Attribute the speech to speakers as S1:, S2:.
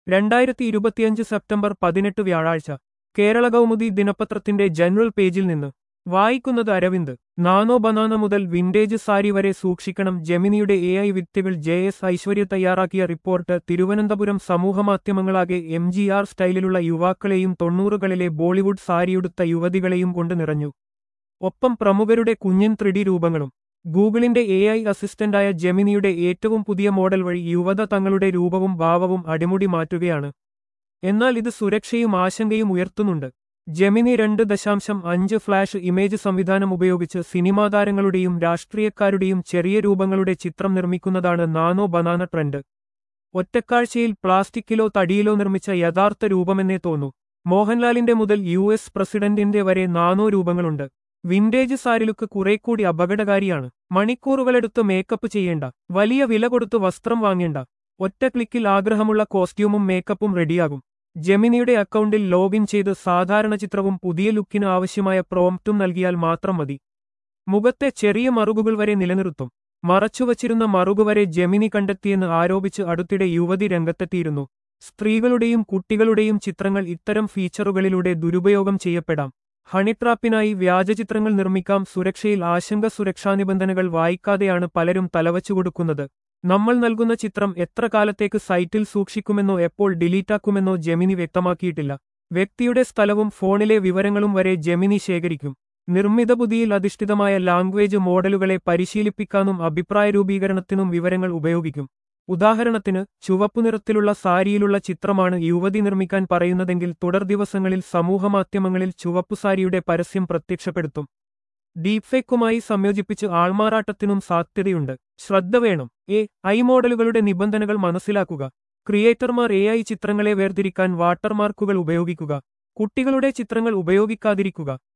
S1: രണ്ടായിരത്തി ഇരുപത്തിയഞ്ച് സെപ്റ്റംബർ പതിനെട്ട് വ്യാഴാഴ്ച കേരള കൗമുദി ദിനപത്രത്തിന്റെ ജനറൽ പേജിൽ നിന്ന് വായിക്കുന്നത് അരവിന്ദ് നാനോ ബനാന മുതൽ വിന്റേജ് സാരി വരെ സൂക്ഷിക്കണം ജെമിനിയുടെ എ ഐ വിത്തുകൾ ജെ എസ് ഐശ്വര്യ തയ്യാറാക്കിയ റിപ്പോർട്ട് തിരുവനന്തപുരം സമൂഹമാധ്യമങ്ങളാകെ എം ജി ആർ സ്റ്റൈലിലുള്ള യുവാക്കളെയും തൊണ്ണൂറുകളിലെ ബോളിവുഡ് സാരിയുടുത്ത യുവതികളെയും കൊണ്ട് നിറഞ്ഞു ഒപ്പം പ്രമുഖരുടെ കുഞ്ഞൻ ത്രിഡി രൂപങ്ങളും ഗൂഗിളിന്റെ എ ഐ അസിസ്റ്റന്റായ ജെമിനിയുടെ ഏറ്റവും പുതിയ മോഡൽ വഴി യുവത തങ്ങളുടെ രൂപവും ഭാവവും അടിമുടി മാറ്റുകയാണ് എന്നാൽ ഇത് സുരക്ഷയും ആശങ്കയും ഉയർത്തുന്നുണ്ട് ജെമിനി രണ്ട് ദശാംശം അഞ്ച് ഫ്ലാഷ് ഇമേജ് സംവിധാനം ഉപയോഗിച്ച് സിനിമാ താരങ്ങളുടെയും രാഷ്ട്രീയക്കാരുടെയും ചെറിയ രൂപങ്ങളുടെ ചിത്രം നിർമ്മിക്കുന്നതാണ് നാനോ ബനാന ട്രെൻഡ് ഒറ്റക്കാഴ്ചയിൽ പ്ലാസ്റ്റിക്കിലോ തടിയിലോ നിർമ്മിച്ച യഥാർത്ഥ രൂപമെന്നേ തോന്നൂ മോഹൻലാലിന്റെ മുതൽ യു എസ് പ്രസിഡന്റിന്റെ വരെ നാനോ രൂപങ്ങളുണ്ട് വിന്റേജ് സാരിലുക്ക് കുറേക്കൂടി അപകടകാരിയാണ് മണിക്കൂറുകളെടുത്ത് മേക്കപ്പ് ചെയ്യേണ്ട വലിയ വില കൊടുത്ത് വസ്ത്രം വാങ്ങേണ്ട ഒറ്റ ക്ലിക്കിൽ ആഗ്രഹമുള്ള കോസ്റ്റ്യൂമും മേക്കപ്പും റെഡിയാകും ജെമിനിയുടെ അക്കൗണ്ടിൽ ലോഗിൻ ചെയ്ത് സാധാരണ ചിത്രവും പുതിയ ലുക്കിന് ആവശ്യമായ പ്രോംപ്റ്റും നൽകിയാൽ മാത്രം മതി മുഖത്തെ ചെറിയ മറുകുകൾ വരെ നിലനിർത്തും മറച്ചുവച്ചിരുന്ന മറുകുവരെ ജെമിനി കണ്ടെത്തിയെന്ന് ആരോപിച്ച് അടുത്തിടെ യുവതി രംഗത്തെത്തിയിരുന്നു സ്ത്രീകളുടെയും കുട്ടികളുടെയും ചിത്രങ്ങൾ ഇത്തരം ഫീച്ചറുകളിലൂടെ ദുരുപയോഗം ചെയ്യപ്പെടാം ഹണിട്രാപ്പിനായി വ്യാജചിത്രങ്ങൾ നിർമ്മിക്കാം സുരക്ഷയിൽ ആശങ്ക സുരക്ഷാ നിബന്ധനകൾ വായിക്കാതെയാണ് പലരും തലവച്ചു കൊടുക്കുന്നത് നമ്മൾ നൽകുന്ന ചിത്രം എത്ര കാലത്തേക്ക് സൈറ്റിൽ സൂക്ഷിക്കുമെന്നോ എപ്പോൾ ഡിലീറ്റാക്കുമെന്നോ ജെമിനി വ്യക്തമാക്കിയിട്ടില്ല വ്യക്തിയുടെ സ്ഥലവും ഫോണിലെ വിവരങ്ങളും വരെ ജെമിനി ശേഖരിക്കും നിർമ്മിത ബുദ്ധിയിൽ അധിഷ്ഠിതമായ ലാംഗ്വേജ് മോഡലുകളെ പരിശീലിപ്പിക്കാനും അഭിപ്രായ രൂപീകരണത്തിനും വിവരങ്ങൾ ഉപയോഗിക്കും ഉദാഹരണത്തിന് ചുവപ്പു നിറത്തിലുള്ള സാരിയിലുള്ള ചിത്രമാണ് യുവതി നിർമ്മിക്കാൻ പറയുന്നതെങ്കിൽ തുടർ ദിവസങ്ങളിൽ സമൂഹമാധ്യമങ്ങളിൽ ചുവപ്പു സാരിയുടെ പരസ്യം പ്രത്യക്ഷപ്പെടുത്തും ഡീപ്ഫേക്കുമായി സംയോജിപ്പിച്ച് ആൾമാറാട്ടത്തിനും സാധ്യതയുണ്ട് ശ്രദ്ധ വേണം എ ഐ മോഡലുകളുടെ നിബന്ധനകൾ മനസ്സിലാക്കുക ക്രിയേറ്റർമാർ എ ഐ ചിത്രങ്ങളെ വേർതിരിക്കാൻ വാട്ടർമാർക്കുകൾ ഉപയോഗിക്കുക കുട്ടികളുടെ ചിത്രങ്ങൾ ഉപയോഗിക്കാതിരിക്കുക